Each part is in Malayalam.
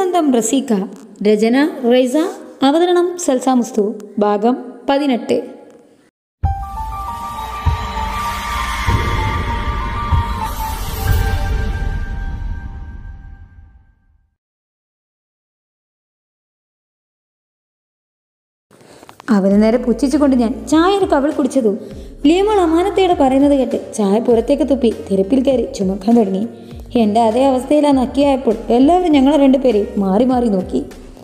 സ്വന്തം റസീക്ക രചന റൈസ അവതരണം സൽസ മുസ്തു ഭാഗം പതിനെട്ട് അവന് നേരെ പുച്ഛിച്ചുകൊണ്ട് ഞാൻ ചായ ഒരു കവൾ കുടിച്ചതു ലിയമോൾ അമാനത്തയോടെ പറയുന്നത് കേട്ട് ചായ പുറത്തേക്ക് തുപ്പി തെരപ്പിൽ കയറി ചുമക്കാൻ തുടങ്ങി എൻ്റെ അതേ അവസ്ഥയിലാ നക്കിയായപ്പോൾ എല്ലാവരും ഞങ്ങളെ രണ്ടുപേരെയും മാറി മാറി നോക്കി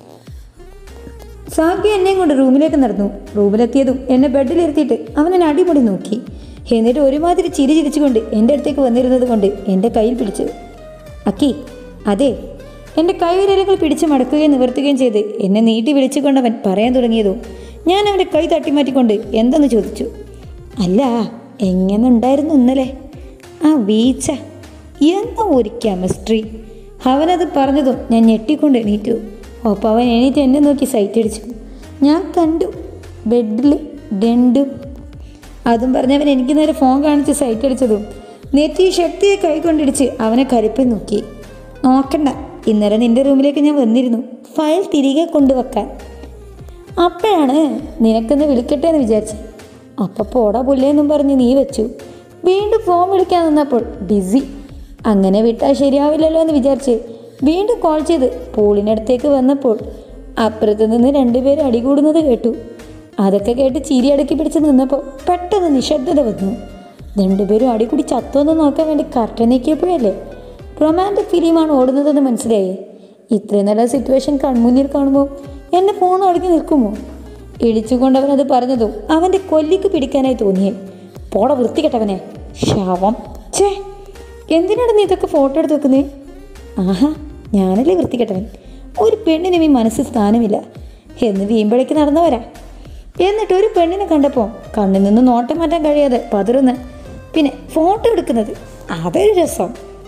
സാക്കി എന്നെയും കൊണ്ട് റൂമിലേക്ക് നടന്നു റൂമിലെത്തിയതും എന്നെ ബെഡിലിരുത്തിയിട്ട് അവൻ എന്നെ അടിപൊളി നോക്കി എന്നിട്ട് ഒരുമാതിരി ചിരി ചിരിച്ചുകൊണ്ട് എൻ്റെ അടുത്തേക്ക് വന്നിരുന്നത് കൊണ്ട് എൻ്റെ കയ്യിൽ പിടിച്ചു അക്കി അതെ എൻ്റെ കൈവിരലുകൾ പിടിച്ച് മടക്കുകയും നിവർത്തുകയും ചെയ്ത് എന്നെ നീട്ടി വിളിച്ചുകൊണ്ടവൻ പറയാൻ തുടങ്ങിയതും ഞാൻ അവൻ്റെ കൈ തട്ടിമാറ്റിക്കൊണ്ട് എന്തെന്ന് ചോദിച്ചു അല്ല എങ്ങനെ ഉണ്ടായിരുന്നു ഇന്നലെ ആ വീച്ച എന്താ ഒരു കെമിസ്ട്രി അവനത് പറഞ്ഞതും ഞാൻ ഞെട്ടിക്കൊണ്ട് എണീറ്റു ഒപ്പം അവൻ എണീറ്റ് എന്നെ നോക്കി സൈറ്റ് അടിച്ചു ഞാൻ കണ്ടു ബെഡിൽ രണ്ടും അതും പറഞ്ഞവൻ എനിക്ക് നേരെ ഫോൺ കാണിച്ച് സൈറ്റ് അടിച്ചതും നെറ്റി ശക്തിയെ കൈകൊണ്ടിടിച്ച് അവനെ കരുപ്പൻ നോക്കി നോക്കണ്ട ഇന്നലെ നിന്റെ റൂമിലേക്ക് ഞാൻ വന്നിരുന്നു ഫയൽ തിരികെ കൊണ്ടുവെക്കാൻ അപ്പോഴാണ് നിനക്കൊന്ന് വിളിക്കട്ടെ എന്ന് വിചാരിച്ചു അപ്പം പോടാ പുല്ലേന്നും പറഞ്ഞ് നീ വെച്ചു വീണ്ടും ഫോൺ വിളിക്കാൻ നിന്നപ്പോൾ ബിസി അങ്ങനെ വിട്ടാൽ ശരിയാവില്ലല്ലോ എന്ന് വിചാരിച്ച് വീണ്ടും കോൾ ചെയ്ത് പൂളിനടുത്തേക്ക് വന്നപ്പോൾ അപ്പുറത്ത് നിന്ന് രണ്ടുപേരും അടികൂടുന്നത് കേട്ടു അതൊക്കെ കേട്ട് ചിരി അടക്കി പിടിച്ച് നിന്നപ്പോൾ പെട്ടെന്ന് നിശബ്ദത വന്നു രണ്ടുപേരും അടികൂടി ചത്തോന്ന് നോക്കാൻ വേണ്ടി കർട്ടൻ നീക്കിയപ്പോഴല്ലേ റൊമാൻറ്റിക് ഫിലിമാണ് ഓടുന്നതെന്ന് മനസ്സിലായേ ഇത്രയും നല്ല സിറ്റുവേഷൻ കൺമുന്നിൽ കാണുമ്പോൾ എൻ്റെ ഫോൺ അടങ്ങി നിൽക്കുമോ ഇടിച്ചുകൊണ്ട് അവൻ അത് പറഞ്ഞതും അവൻ്റെ കൊല്ലിക്ക് പിടിക്കാനായി തോന്നിയേ പോട വൃത്തികെട്ടവനെ ശവം ഛേ എന്തിനാണ് നീ ഇതൊക്കെ ഫോട്ടോ എടുത്ത് വെക്കുന്നേ ആഹാ ഞാനല്ലേ വൃത്തികെട്ടവൻ ഒരു പെണ്ണിനും ഈ മനസ്സിൽ സ്ഥാനമില്ല എന്ന് വീമ്പഴയ്ക്ക് നടന്നവരാ എന്നിട്ട് ഒരു പെണ്ണിനെ കണ്ടപ്പോൾ കണ്ണിൽ നിന്ന് നോട്ടം മാറ്റാൻ കഴിയാതെ പതറുന്ന് പിന്നെ ഫോട്ടോ എടുക്കുന്നത് അതൊരു രസം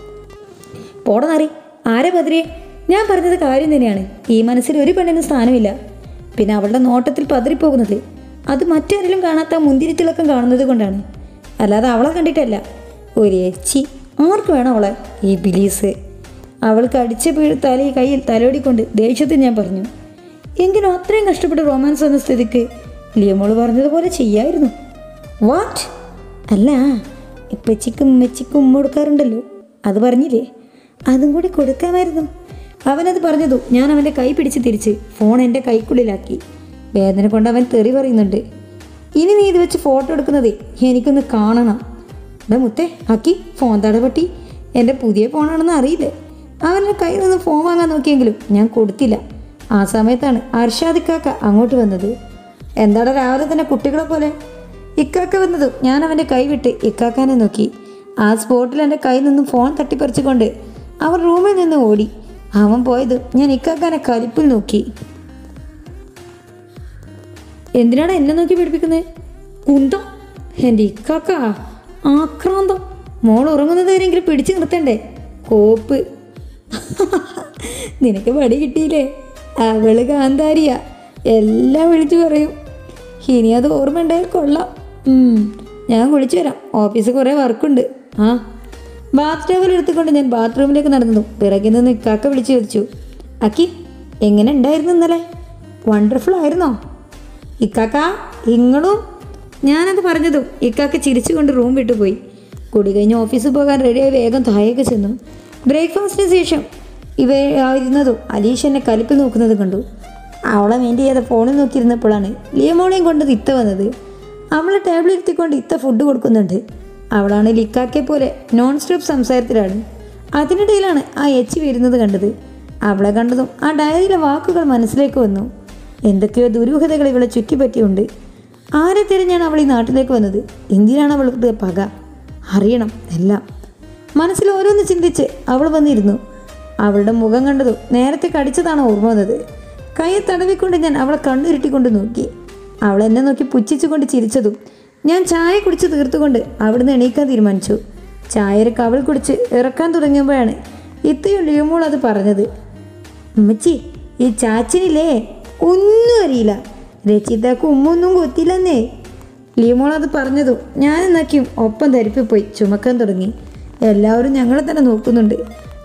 പോടനാറി ആരെ പതിരെ ഞാൻ പറഞ്ഞത് കാര്യം തന്നെയാണ് ഈ മനസ്സിൽ ഒരു പെണ്ണിന് സ്ഥാനമില്ല പിന്നെ അവളുടെ നോട്ടത്തിൽ പതറിപ്പോകുന്നത് അത് മറ്റാരിലും കാണാത്ത മുന്തിരി തിളക്കം കാണുന്നത് കൊണ്ടാണ് അല്ലാതെ അവളെ കണ്ടിട്ടല്ല ഒരു എച്ചി ആർക്ക് വേണം അവളെ ഈ ബിലീസ് അവൾക്ക് അടിച്ച പീഴ് തല കയ്യിൽ തലോടിക്കൊണ്ട് ദേഷ്യത്തിൽ ഞാൻ പറഞ്ഞു എങ്കിലും അത്രയും കഷ്ടപ്പെട്ട് റൊമാൻസ് എന്ന സ്ഥിതിക്ക് ലിയമോള് പറഞ്ഞതുപോലെ ചെയ്യായിരുന്നു വാട്ട് അല്ല ഇപ്പച്ചിക്കും ഉമ്മച്ചിക്കും ഉമ്മ കൊടുക്കാറുണ്ടല്ലോ അത് പറഞ്ഞില്ലേ അതും കൂടി കൊടുക്കാമായിരുന്നു അവനത് പറഞ്ഞതു ഞാൻ അവൻ്റെ കൈ പിടിച്ച് തിരിച്ച് ഫോൺ എൻ്റെ കൈക്കുള്ളിലാക്കി വേദന കൊണ്ട് അവൻ തെറി പറയുന്നുണ്ട് ഇനി നീ ഇത് വെച്ച് ഫോട്ടോ എടുക്കുന്നത് എനിക്കൊന്ന് കാണണം എടാ മുത്തേ ആക്കി ഫോൺ തടപട്ടി എൻ്റെ പുതിയ ഫോണാണെന്ന് അറിയില്ലേ അവൻ്റെ കയ്യിൽ നിന്ന് ഫോൺ വാങ്ങാൻ നോക്കിയെങ്കിലും ഞാൻ കൊടുത്തില്ല ആ സമയത്താണ് അർഷാദിക്കാക്ക അങ്ങോട്ട് വന്നത് എന്താടാ രാവിലെ തന്നെ കുട്ടികളെ പോലെ ഇക്കാക്ക വന്നതും ഞാൻ അവൻ്റെ കൈ വിട്ട് ഇക്കാക്കാനെ നോക്കി ആ സ്പോട്ടിൽ എൻ്റെ കയ്യിൽ നിന്നും ഫോൺ തട്ടിപ്പറിച്ചുകൊണ്ട് അവൻ റൂമിൽ നിന്ന് ഓടി അവൻ പോയത് ഞാൻ ഇക്കാക്കാനെ കലിപ്പിൽ നോക്കി എന്തിനാണ് എന്നെ നോക്കി പഠിപ്പിക്കുന്നത് കുന്തം എൻ്റെ ഇക്കാക്ക ആക്രാന്തം മോൾ ഉറങ്ങുന്നത് വരെയെങ്കിലും പിടിച്ചു നിർത്തണ്ടേ കോപ്പ് നിനക്ക് പടി കിട്ടിയില്ലേ അവള് കാന്താരിയ എല്ലാം വിളിച്ചു പറയും ഇനി അത് ഓർമ്മ ഉണ്ടായാൽ കൊള്ളാം ഉം, ഞാൻ കുളിച്ചു വരാം ഓഫീസിൽ കുറേ വർക്കുണ്ട് ആ ബാത്ത് ടവൽ എടുത്തുകൊണ്ട് ഞാൻ ബാത്റൂമിലേക്ക് നടന്നു പിറകിൽ നിന്ന് ഇക്കാക്ക വിളിച്ചു ചോദിച്ചു അക്കി എങ്ങനെ ഉണ്ടായിരുന്നു ഇന്നലെ വണ്ടർഫുൾ ആയിരുന്നോ ഇക്കാക്ക ഇങ്ങളും ഞാനത് പറഞ്ഞതും ഇക്കാക്ക ചിരിച്ചുകൊണ്ട് റൂം വിട്ടുപോയി കുടി കഴിഞ്ഞ് ഓഫീസിൽ പോകാൻ റെഡിയായി വേഗം താഴേക്ക് ചെന്നു ബ്രേക്ക്ഫാസ്റ്റിന് ശേഷം ഇവ ആയിരുന്നതും അലീഷ് എന്നെ കലിപ്പിൽ നോക്കുന്നത് കണ്ടു അവളെ മെയിൻ ചെയ്യാതെ ഫോണിൽ നോക്കിയിരുന്നപ്പോഴാണ് ലിയമോളെയും കൊണ്ട് ഇത്ത വന്നത് അവളെ ടേബിളിൽ ഇരുത്തിക്കൊണ്ട് ഇത്ത ഫുഡ് കൊടുക്കുന്നുണ്ട് അവളാണ് ലിക്കാക്കെ പോലെ നോൺ സ്റ്റോപ്പ് സംസാരത്തിലാണ് അതിനിടയിലാണ് ആ എച്ചി വരുന്നത് കണ്ടത് അവളെ കണ്ടതും ആ ഡയറിയിലെ വാക്കുകൾ മനസ്സിലേക്ക് വന്നു എന്തൊക്കെയോ ദുരൂഹതകൾ ഇവളെ ചുറ്റിപ്പറ്റിയുണ്ട് ആരെ തിരഞ്ഞാണ് അവൾ ഈ നാട്ടിലേക്ക് വന്നത് എന്തിനാണ് അവളുടെ പക അറിയണം എല്ലാം മനസ്സിൽ ഓരോന്ന് ചിന്തിച്ച് അവൾ വന്നിരുന്നു അവളുടെ മുഖം കണ്ടതും നേരത്തെ കടിച്ചതാണ് ഓർമ്മ വന്നത് കൈ തടവിക്കൊണ്ട് ഞാൻ അവളെ കണ്ണുരുട്ടിക്കൊണ്ട് നോക്കി അവൾ എന്നെ നോക്കി പുച്ഛിച്ചുകൊണ്ട് ചിരിച്ചതും ഞാൻ ചായ കുടിച്ച് തീർത്തുകൊണ്ട് അവിടുന്ന് എണീക്കാൻ തീരുമാനിച്ചു ചായയുടെ കവൾ കുടിച്ച് ഇറക്കാൻ തുടങ്ങിയപ്പോഴാണ് ഇത്തയും ലിയമോൾ അത് പറഞ്ഞത് ഉമ്മച്ചി ഈ ചാച്ചനില്ലേ ഒന്നും അറിയില്ല രചിതാക്ക് ഉമ്മൊന്നും കൊത്തില്ലെന്നേ ലിയമോൾ അത് പറഞ്ഞതും ഞാൻ എന്നാക്കിയും ഒപ്പം ധരിപ്പിപ്പോയി ചുമക്കാൻ തുടങ്ങി എല്ലാവരും ഞങ്ങളെ തന്നെ നോക്കുന്നുണ്ട്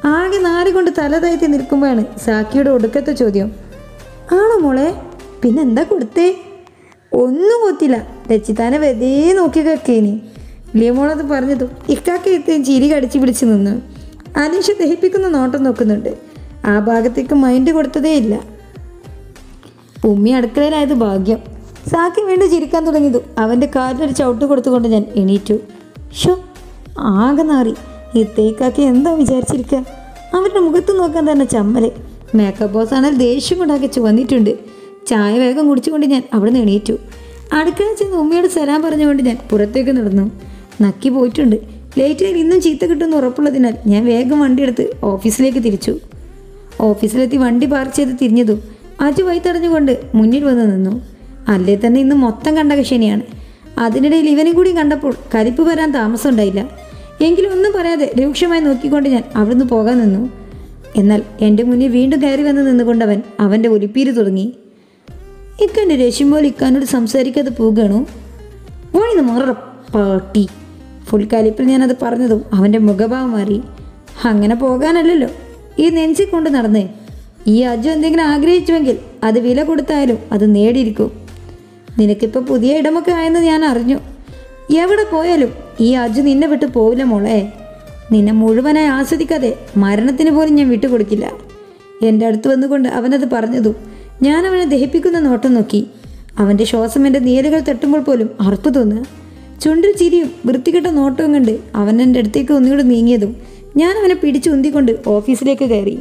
ആകെ നാലുകൊണ്ട് തല താഴ്ത്തി നിൽക്കുമ്പോഴാണ് സാക്കിയുടെ ഒടുക്കത്തെ ചോദ്യം ആണോ മോളെ പിന്നെന്താ കൊടുത്തേ ഒന്നും കൊത്തില്ല രച്ചിത്താനെ വെറുതെ നോക്കി കേക്കേനി ലിയമോളത് പറഞ്ഞതും ഇക്കാക്ക എത്തുകയും ചിരി കടിച്ചു പിടിച്ച് നിന്നു അനീഷ ദഹിപ്പിക്കുന്ന നോട്ടം നോക്കുന്നുണ്ട് ആ ഭാഗത്തേക്ക് മൈൻഡ് കൊടുത്തതേ ഇല്ല ഉമ്മി അടുക്കളയിലായത് ഭാഗ്യം സാക്കി വീണ്ടും ചിരിക്കാൻ തുടങ്ങിയതു അവൻ്റെ കാലിലൊരു ചവിട്ട് കൊടുത്തുകൊണ്ട് ഞാൻ എണീറ്റു ഷോ ആകെ നാറി ഈ തേക്കാക്കി എന്താ വിചാരിച്ചിരിക്കുക അവരുടെ മുഖത്ത് നോക്കാൻ തന്നെ ചമ്മല് മേക്കപ്പ് ബോസ് ആണെങ്കിൽ ദേഷ്യം കൊണ്ടാക്കി ചുവന്നിട്ടുണ്ട് ചായ വേഗം കുടിച്ചുകൊണ്ട് ഞാൻ അവിടെ നിന്ന് എണീറ്റു അടുക്കളയിൽ ചെന്ന് ഉമ്മയോട് സലാം പറഞ്ഞുകൊണ്ട് ഞാൻ പുറത്തേക്ക് നടന്നു നക്കി പോയിട്ടുണ്ട് ലേറ്റായി ഇന്നും ചീത്ത കിട്ടുമെന്ന് ഉറപ്പുള്ളതിനാൽ ഞാൻ വേഗം വണ്ടിയെടുത്ത് ഓഫീസിലേക്ക് തിരിച്ചു ഓഫീസിലെത്തി വണ്ടി പാർക്ക് ചെയ്ത് തിരിഞ്ഞതും അജു വഴി തടഞ്ഞുകൊണ്ട് മുന്നിൽ വന്ന് നിന്നു അല്ലേ തന്നെ ഇന്ന് മൊത്തം കണ്ട കക്ഷണിയാണ് അതിനിടയിൽ ഇവനും കൂടി കണ്ടപ്പോൾ കലിപ്പ് വരാൻ താമസം ഉണ്ടായില്ല എങ്കിലും ഒന്നും പറയാതെ രൂക്ഷമായി നോക്കിക്കൊണ്ട് ഞാൻ അവിടുന്ന് പോകാൻ നിന്നു എന്നാൽ എൻ്റെ മുന്നിൽ വീണ്ടും കയറി വന്ന് നിന്നുകൊണ്ടവൻ അവൻ്റെ ഒലിപ്പീര് തുടങ്ങി ഇക്കൻ്റെ രശിമ്പോൾ ഇക്കാനോട് സംസാരിക്കാതെ പോവുകയാണോ വഴിന്ന് മാറ പാട്ടി ഫുൾ കലിപ്പിൽ ഞാനത് പറഞ്ഞതും അവൻ്റെ മുഖഭാവം മാറി അങ്ങനെ പോകാനല്ലല്ലോ ഈ നെഞ്ചി കൊണ്ട് നടന്നേ ഈ അജു എന്തെങ്കിലും ആഗ്രഹിച്ചുവെങ്കിൽ അത് വില കൊടുത്തായാലും അത് നേടിയിരിക്കും നിനക്കിപ്പോൾ പുതിയ ഇടമൊക്കെ ആയെന്ന് ഞാൻ അറിഞ്ഞു എവിടെ പോയാലും ഈ അജു നിന്നെ വിട്ട് പോവില്ല മോളെ നിന്നെ മുഴുവനായി ആസ്വദിക്കാതെ മരണത്തിന് പോലും ഞാൻ വിട്ടുകൊടുക്കില്ല എൻ്റെ അടുത്ത് വന്നുകൊണ്ട് അവനത് പറഞ്ഞതും ഞാൻ അവനെ ദഹിപ്പിക്കുന്ന നോട്ടം നോക്കി അവൻ്റെ ശ്വാസം എൻ്റെ നീലുകൾ തട്ടുമ്പോൾ പോലും അറുപ്പ് തോന്നുക ചുണ്ടിൽ ചിരിയും വൃത്തികെട്ട നോട്ടവും കണ്ട് അവൻ എൻ്റെ അടുത്തേക്ക് ഒന്നുകൂടെ നീങ്ങിയതും ഞാൻ അവനെ പിടിച്ചു ഉന്തിക്കൊണ്ട് ഓഫീസിലേക്ക് കയറി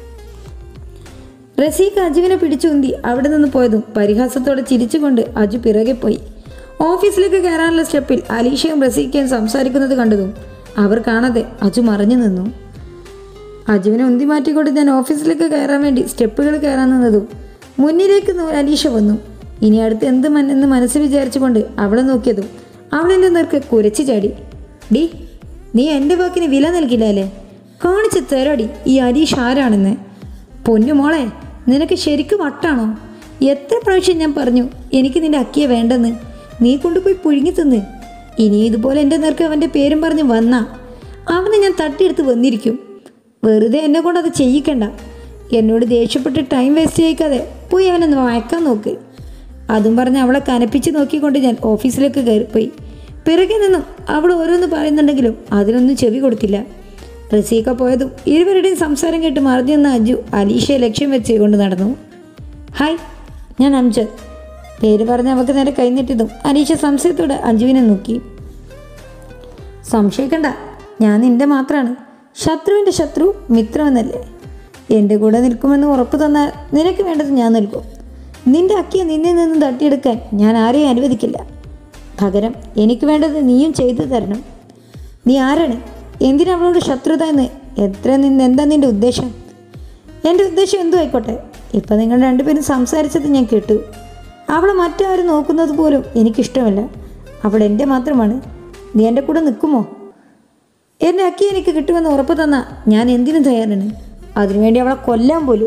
റസീഖ് അജുവിനെ പിടിച്ചുന്തി അവിടെ നിന്ന് പോയതും പരിഹാസത്തോടെ ചിരിച്ചുകൊണ്ട് അജു പിറകെ പോയി ഓഫീസിലേക്ക് കയറാനുള്ള സ്റ്റെപ്പിൽ അലീഷയും റസീഖയും സംസാരിക്കുന്നത് കണ്ടതും അവർ കാണാതെ അജു മറഞ്ഞു നിന്നു അജുവിനെ ഉന്തി മാറ്റിക്കൊണ്ട് ഞാൻ ഓഫീസിലേക്ക് കയറാൻ വേണ്ടി സ്റ്റെപ്പുകൾ കയറാൻ നിന്നതും മുന്നിലേക്ക് നോ- അലീഷ വന്നു ഇനി അടുത്ത് എന്ത് മൻ എന്ന് മനസ്സിൽ വിചാരിച്ചുകൊണ്ട് അവളെ നോക്കിയതും അവളെൻ്റെ നേർക്ക് കുരച്ചു ചാടി ഡി നീ എൻ്റെ വാക്കിന് വില നൽകില്ല അല്ലേ കാണിച്ച് തരാടി ഈ അലീഷ് ആരാണെന്ന് പൊന്നു മോളെ നിനക്ക് ശരിക്കും വട്ടാണോ എത്ര പ്രാവശ്യം ഞാൻ പറഞ്ഞു എനിക്ക് നിന്റെ അക്കിയെ വേണ്ടെന്ന് നീ കൊണ്ടുപോയി പുഴുങ്ങി തിന്ന് ഇനി ഇതുപോലെ എൻ്റെ നേർക്ക് അവൻ്റെ പേരും പറഞ്ഞ് വന്നാ അവനെ ഞാൻ തട്ടിയെടുത്ത് വന്നിരിക്കും വെറുതെ എന്നെ കൊണ്ട് അത് ചെയ്യിക്കണ്ട എന്നോട് ദേഷ്യപ്പെട്ട് ടൈം വേസ്റ്റ് ചെയ്യിക്കാതെ പോയി അവനെ വഴക്കാൻ നോക്ക് അതും പറഞ്ഞ് അവളെ കനപ്പിച്ച് നോക്കിക്കൊണ്ട് ഞാൻ ഓഫീസിലേക്ക് കയറിപ്പോയി പിറകെ നിന്നും അവൾ ഓരോന്ന് പറയുന്നുണ്ടെങ്കിലും അതിനൊന്നും ചെവി കൊടുത്തില്ല റസീക്ക പോയതും ഇരുവരുടെയും സംസാരം കേട്ട് മറിഞ്ഞു നിന്ന അജു അലീഷയെ ലക്ഷ്യം വെച്ച് കൊണ്ട് നടന്നു ഹായ് ഞാൻ അംജദ് പേര് പറഞ്ഞ് അവൾക്ക് നേരെ കൈനീട്ടിയതും അലീഷ സംശയത്തോടെ അജുവിനെ നോക്കി സംശയിക്കണ്ട ഞാൻ നിന്റെ മാത്രമാണ് ശത്രുവിൻ്റെ ശത്രു മിത്രമെന്നല്ലേ എൻ്റെ കൂടെ നിൽക്കുമെന്ന് ഉറപ്പ് തന്നാൽ നിനക്ക് വേണ്ടത് ഞാൻ നൽകും നിന്റെ അക്കിയെ നിന്നിൽ നിന്നും തട്ടിയെടുക്കാൻ ഞാൻ ആരെയും അനുവദിക്കില്ല പകരം എനിക്ക് വേണ്ടത് നീയും ചെയ്തു തരണം നീ ആരാണ് എന്തിനാ അവളോട് ശത്രുത എന്ന് എത്ര നിന്ന് എന്താ നിന്റെ ഉദ്ദേശം എൻ്റെ ഉദ്ദേശം എന്തു ആയിക്കോട്ടെ ഇപ്പം നിങ്ങൾ രണ്ടുപേരും സംസാരിച്ചത് ഞാൻ കേട്ടു അവളെ മറ്റാരും നോക്കുന്നത് പോലും എനിക്കിഷ്ടമല്ല അവൾ എൻ്റെ മാത്രമാണ് നീ എൻ്റെ കൂടെ നിൽക്കുമോ എൻ്റെ അക്കി എനിക്ക് കിട്ടുമെന്ന് ഉറപ്പ് തന്ന ഞാൻ എന്തിനും തയ്യാറാണ് അതിനുവേണ്ടി അവളെ കൊല്ലാൻ പോലും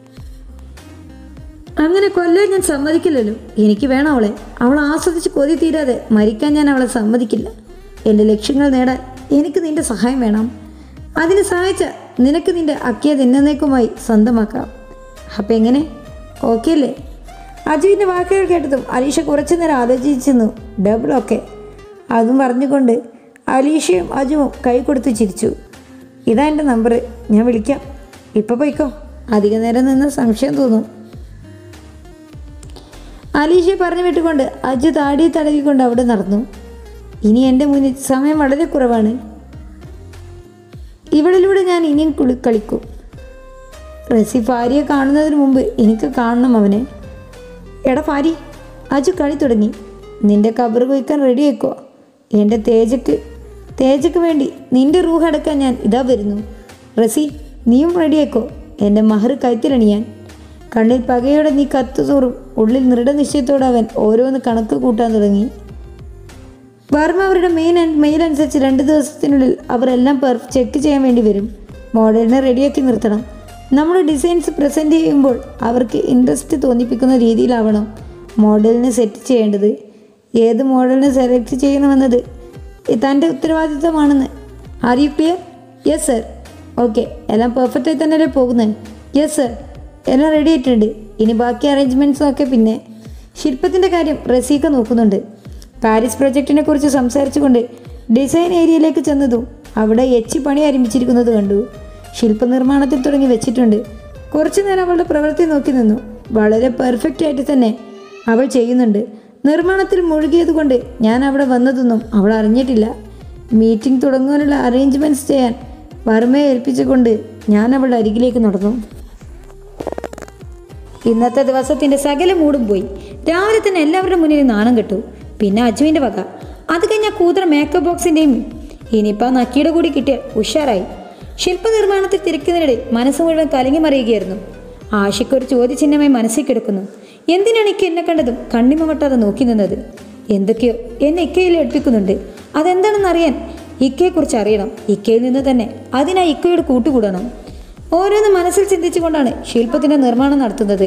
അങ്ങനെ കൊല്ലാൻ ഞാൻ സമ്മതിക്കില്ലല്ലോ എനിക്ക് വേണം അവളെ അവൾ ആസ്വദിച്ച് കൊതി തീരാതെ മരിക്കാൻ ഞാൻ അവളെ സമ്മതിക്കില്ല എൻ്റെ ലക്ഷ്യങ്ങൾ നേടാൻ എനിക്ക് നിന്റെ സഹായം വേണം അതിന് സഹായിച്ച നിനക്ക് നിന്റെ അക്കിയ തിന്നേക്കുമായി സ്വന്തമാക്കാം അപ്പം എങ്ങനെ ഓക്കെ അല്ലേ അജുവിൻ്റെ വാക്കുകൾ കേട്ടതും അലീഷ കുറച്ചു നേരം ആലോചിച്ചിരുന്നു ഡബിൾ ഓക്കെ അതും പറഞ്ഞുകൊണ്ട് അലീഷയും അജുവും കൈ കൊടുത്ത് ചിരിച്ചു ഇതാ എൻ്റെ നമ്പർ ഞാൻ വിളിക്കാം ഇപ്പോൾ പോയിക്കോ അധിക നേരം നിന്ന് സംശയം തോന്നും അലീഷയെ പറഞ്ഞു വിട്ടുകൊണ്ട് അജു താടി തടവിക്കൊണ്ട് അവിടെ നടന്നു ഇനി എൻ്റെ മുന്നിൽ സമയം വളരെ കുറവാണ് ഇവളിലൂടെ ഞാൻ ഇനിയും കുളി കളിക്കും റസി ഫാരിയെ കാണുന്നതിന് മുമ്പ് എനിക്ക് കാണണം അവനെ എടാ ഫാരി അജു കളി തുടങ്ങി നിന്റെ കബർ കുയിക്കാൻ റെഡി ആക്കോ എൻ്റെ തേജക്ക് തേജക്ക് വേണ്ടി നിന്റെ റൂഹ് അടക്കാൻ ഞാൻ ഇതാ വരുന്നു റസി നീയും റെഡിയാക്കോ എൻ്റെ മഹർ കൈത്തിലണിയാൻ കണ്ണിൽ പകയോടെ നീ കത്തു തോറും ഉള്ളിൽ ദൃഢനിശ്ചയത്തോടെ അവൻ ഓരോന്ന് കണക്ക് കൂട്ടാൻ തുടങ്ങി വർമ്മ അവരുടെ മെയിൻ ആൻഡ് മെയിൽ അനുസരിച്ച് രണ്ട് ദിവസത്തിനുള്ളിൽ അവരെല്ലാം പെർ ചെക്ക് ചെയ്യാൻ വേണ്ടി വരും മോഡലിനെ റെഡിയാക്കി നിർത്തണം നമ്മൾ ഡിസൈൻസ് പ്രസൻറ്റ് ചെയ്യുമ്പോൾ അവർക്ക് ഇൻട്രസ്റ്റ് തോന്നിപ്പിക്കുന്ന രീതിയിലാവണം മോഡലിനെ സെറ്റ് ചെയ്യേണ്ടത് ഏത് മോഡലിനെ സെലക്ട് ചെയ്യണമെന്നത് തൻ്റെ ഉത്തരവാദിത്തമാണെന്ന് are you clear yes sir okay എല്ലാം പെർഫെക്റ്റ് ആയി തന്നെയല്ലേ പോകുന്നത് യെസ് സർ എല്ലാം റെഡി ആയിട്ടുണ്ട് ഇനി ബാക്കി അറേഞ്ച്മെൻറ്റ്സും ഒക്കെ പിന്നെ ശില്പത്തിൻ്റെ കാര്യം റസീക്ക നോക്കുന്നുണ്ട് പാരീസ് പ്രൊജക്റ്റിനെ കുറിച്ച് സംസാരിച്ചുകൊണ്ട് ഡിസൈൻ ഏരിയയിലേക്ക് ചെന്നതും അവിടെ എച്ചി പണി ആരംഭിച്ചിരിക്കുന്നത് കണ്ടു ശില്പനിർമ്മാണത്തിൽ തുടങ്ങി വെച്ചിട്ടുണ്ട് കുറച്ചു നേരം അവളുടെ പ്രവൃത്തി നോക്കി നിന്നു വളരെ പെർഫെക്റ്റ് ആയിട്ട് തന്നെ അവൾ ചെയ്യുന്നുണ്ട് നിർമ്മാണത്തിൽ മുഴുകിയതുകൊണ്ട് ഞാൻ അവിടെ വന്നതൊന്നും അവൾ അറിഞ്ഞിട്ടില്ല മീറ്റിംഗ് തുടങ്ങാനുള്ള അറേഞ്ച്മെൻറ്റ്സ് ചെയ്യാൻ വർമ്മയെ ഏൽപ്പിച്ചുകൊണ്ട് ഞാൻ അവളുടെ അരികിലേക്ക് നടന്നു ഇന്നത്തെ ദിവസത്തിന്റെ സകല മൂടും പോയി രാവിലെ തന്നെ എല്ലാവരുടെ മുന്നിൽ നാണം കെട്ടു പിന്നെ അജുവിന്റെ വക അത് കഴിഞ്ഞാൽ കൂതറ മേക്കപ്പ് ബോക്സിന്റെയും ഇനിയിപ്പോൾ നക്കിയുടെ കൂടി കിട്ടിയാൽ ഉഷാറായി ശില്പനിർമ്മാണത്തിൽ തിരക്കുന്നതിനിടെ മനസ്സ് മുഴുവൻ കലങ്ങി മറിയുകയായിരുന്നു ആശയ്ക്കൊരു ചോദ്യചിഹ്നമായി മനസ്സിൽ കിടക്കുന്നു എന്തിനാണ് ഇക്ക എന്നെ കണ്ടതും കണ്ണിമ വട്ടാതെ നോക്കി നിന്നത് എന്തൊക്കെയോ എന്നെ ഇക്കയിൽ എടുപ്പിക്കുന്നുണ്ട് അതെന്താണെന്ന് അറിയാൻ ഇക്കയെക്കുറിച്ച് അറിയണം ഇക്കയിൽ നിന്ന് തന്നെ അതിനായി ഇക്കയോട് കൂട്ടുകൂടണം ഓരോന്ന് മനസ്സിൽ ചിന്തിച്ചുകൊണ്ടാണ് ശില്പത്തിന്റെ നിർമ്മാണം നടത്തുന്നത്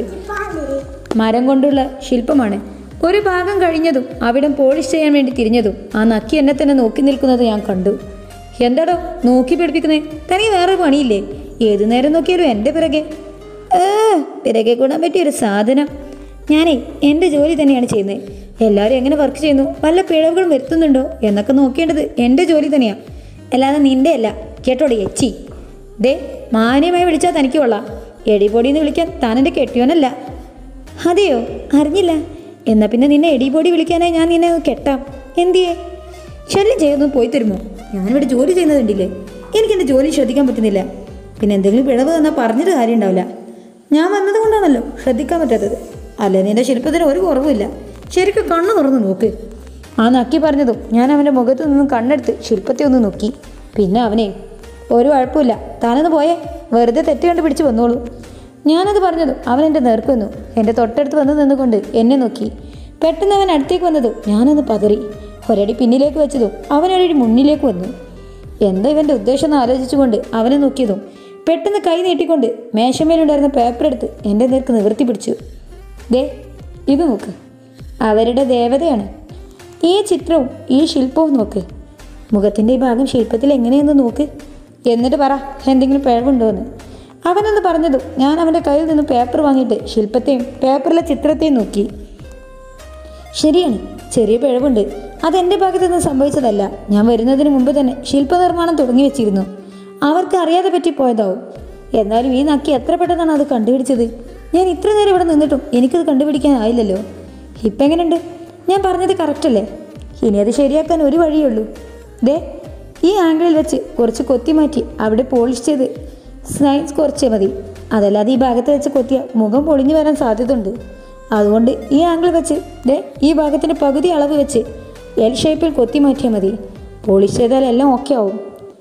മരം കൊണ്ടുള്ള ശില്പമാണ് ഒരു ഭാഗം കഴിഞ്ഞതും അവിടം പോളിഷ് ചെയ്യാൻ വേണ്ടി തിരിഞ്ഞതും ആ നക്കി എന്നെ തന്നെ നോക്കി നിൽക്കുന്നത് ഞാൻ കണ്ടു എന്താടോ നോക്കി പിടിപ്പിക്കുന്നേ തനിക്ക് വേറെ പണിയില്ലേ ഏതു നേരം നോക്കിയാലും എൻ്റെ പിറകെ ഏ പിറകെ കൂടാൻ പറ്റിയ ഒരു സാധനം ഞാനേ എൻ്റെ ജോലി തന്നെയാണ് ചെയ്യുന്നത് എല്ലാവരും എങ്ങനെ വർക്ക് ചെയ്യുന്നു വല്ല പിഴവുകളും വരുത്തുന്നുണ്ടോ എന്നൊക്കെ നോക്കേണ്ടത് എൻ്റെ ജോലി തന്നെയാണ് അല്ലാതെ നിന്റെ അല്ല കേട്ടോടി എച്ചി ദേ മാന്യമായി വിളിച്ചാൽ തനിക്ക് കൊള്ളാം എടിപൊടിന്ന് വിളിക്കാൻ താൻ എൻ്റെ കെട്ടിയോനല്ല അതെയോ അറിഞ്ഞില്ല എന്നാ പിന്നെ നിന്നെ എടിപൊടി വിളിക്കാനായി ഞാൻ നിന്നെ ഒന്ന് കെട്ടാം എന്തിയേ ശല്യം ചെയ്തൊന്നും പോയി തരുമോ ഞാനിവിടെ ജോലി ചെയ്യുന്നതുണ്ടില്ലേ എനിക്ക് എൻ്റെ ജോലി ശ്രദ്ധിക്കാൻ പറ്റുന്നില്ല പിന്നെ എന്തെങ്കിലും പിഴവ് തന്നാൽ പറഞ്ഞിട്ട് കാര്യം ഉണ്ടാവില്ല ഞാൻ വന്നത് കൊണ്ടാണല്ലോ ശ്രദ്ധിക്കാൻ പറ്റാത്തത് അല്ലേ നിന്റെ ശില്പത്തിന് ഒരു കുറവുമില്ല ശരിക്കും കണ്ണു തുറന്ന് നോക്ക് ആ നക്കി പറഞ്ഞതും ഞാൻ അവൻ്റെ മുഖത്ത് നിന്നും കണ്ണെടുത്ത് ശില്പത്തെ ഒന്ന് നോക്കി പിന്നെ അവനെ ഒരു കുഴപ്പമില്ല താനൊന്ന് പോയേ വെറുതെ തെറ്റ് കണ്ട് പിടിച്ച് വന്നോളൂ ഞാനത് പറഞ്ഞതും അവൻ എൻ്റെ നേർക്ക് വന്നു എൻ്റെ തൊട്ടടുത്ത് വന്ന് നിന്നുകൊണ്ട് എന്നെ നോക്കി പെട്ടെന്ന് അവൻ അടുത്തേക്ക് വന്നതും ഞാനൊന്ന് പതറി ഒരടി പിന്നിലേക്ക് വെച്ചതും അവനൊരടി മുന്നിലേക്ക് വന്നു എന്താ ഇവൻ്റെ ഉദ്ദേശം എന്ന് ആലോചിച്ചുകൊണ്ട് അവനെ നോക്കിയതും പെട്ടെന്ന് കൈ നീട്ടിക്കൊണ്ട് മേശമേലുണ്ടായിരുന്ന പേപ്പർ എടുത്ത് എൻ്റെ നേർക്ക് നിവർത്തി പിടിച്ചു ദേ ഇത് നോക്ക് അവരുടെ ദേവതയാണ് ഈ ചിത്രവും ഈ ശില്പവും നോക്ക് മുഖത്തിൻ്റെ ഈ ഭാഗം ശില്പത്തിൽ എങ്ങനെയെന്ന് നോക്ക് എന്നിട്ട് പറ എന്തെങ്കിലും പിഴവുണ്ടോ എന്ന് അവനൊന്ന് പറഞ്ഞതും ഞാൻ അവൻ്റെ കയ്യിൽ നിന്ന് പേപ്പർ വാങ്ങിയിട്ട് ശില്പത്തെയും പേപ്പറിലെ ചിത്രത്തെയും നോക്കി ശരിയാണ് ചെറിയ പിഴവുണ്ട് അതെൻ്റെ ഭാഗത്തു നിന്ന് സംഭവിച്ചതല്ല ഞാൻ വരുന്നതിന് മുമ്പ് തന്നെ ശില്പനിർമ്മാണം തുടങ്ങി വെച്ചിരുന്നു അവർക്ക് അറിയാതെ പറ്റിപ്പോയതാവും എന്നാലും ഈ നക്കി എത്ര പെട്ടെന്നാണ് അത് കണ്ടുപിടിച്ചത് ഞാൻ ഇത്ര നേരം ഇവിടെ നിന്നിട്ടും എനിക്കത് കണ്ടുപിടിക്കാനായില്ലല്ലോ ഇപ്പം എങ്ങനെയുണ്ട് ഞാൻ പറഞ്ഞത് കറക്റ്റല്ലേ ഇനി അത് ശരിയാക്കാൻ ഒരു വഴിയേ ഉള്ളൂ ദേ ഈ ആംഗിളിൽ വെച്ച് കുറച്ച് കൊത്തി മാറ്റി അവിടെ പോളിഷ് ചെയ്ത് സ്നൈസ് കുറച്ചേ മതി അതല്ലാതെ ഈ ഭാഗത്ത് വെച്ച് കൊത്തിയ മുഖം പൊളിഞ്ഞു വരാൻ സാധ്യതയുണ്ട് അതുകൊണ്ട് ഈ ആംഗിൾ വെച്ച് ദേ ഈ ഭാഗത്തിൻ്റെ പകുതി അളവ് വെച്ച് എൽ ഷേപ്പിൽ കൊത്തി മാറ്റിയാൽ മതി പോളിഷ് ചെയ്താൽ എല്ലാം ഓക്കെ ആവും